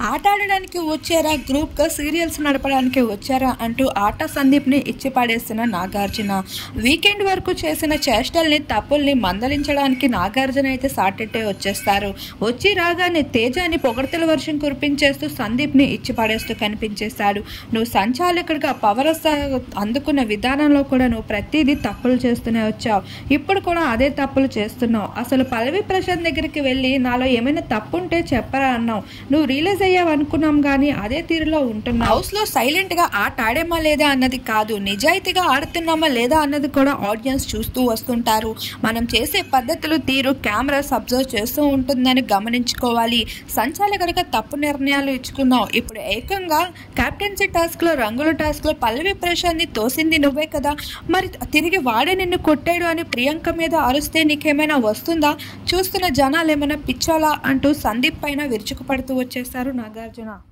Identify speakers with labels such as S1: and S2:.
S1: ఆట ఆడడానికి వచ్చారా గ్రూప్గా సీరియల్స్ నడపడానికి వచ్చారా అంటూ ఆట సందీప్ని ఇచ్చి పడేసిన నాగార్జున వీకెండ్ వరకు చేసిన చేష్టల్ని తప్పుల్ని మందలించడానికి నాగార్జున అయితే సాటెట్టే వచ్చేస్తారు వచ్చి రాగానే తేజాని పొగడతల వర్షం కురిపించేస్తూ సందీప్ని ఇచ్చి పడేస్తూ కనిపించేశాడు నువ్వు సంచాలకుడిగా పవర్ అందుకున్న విధానంలో కూడా నువ్వు ప్రతిదీ తప్పులు చేస్తూనే వచ్చావు ఇప్పుడు కూడా అదే తప్పులు చేస్తున్నావు అసలు పల్లవి ప్రశాంత్ దగ్గరికి వెళ్ళి నాలో ఏమైనా తప్పు ఉంటే చెప్పరా అన్నావు నువ్వు రియలైజ్ అయ్యావు అనుకున్నాం కానీ అదే తీరులో ఉంటున్నావు హౌస్ లో సైలెంట్ గా ఆట ఆడేమా లేదా అన్నది కాదు నిజాయితీగా ఆడుతున్నామా లేదా అన్నది కూడా ఆడియన్స్ చూస్తూ వస్తుంటారు మనం చేసే పద్ధతులు తీరు కెమెరాస్ అబ్జర్వ్ చేస్తూ ఉంటుందని గమనించుకోవాలి సంచాలకుడిగా తప్పు నిర్ణయాలు ఇచ్చుకున్నావు ఇప్పుడు ఏకంగా కెప్టెన్సీ టాస్క్ లో రంగుల టాస్క్ లో పల్లవి ప్రశాంత్ని తోసింది నువ్వే కదా మరి తిరిగి వాడే నిన్ను కొట్టాడు అని ప్రియాంక మీద అరుస్తే నీకేమైనా వస్తుందా చూస్తున్న జనాలు ఏమైనా పిచ్చాలా అంటూ సందీప్ పైన విరుచుకుపడుతూ వచ్చేస్తారు నాగార్జున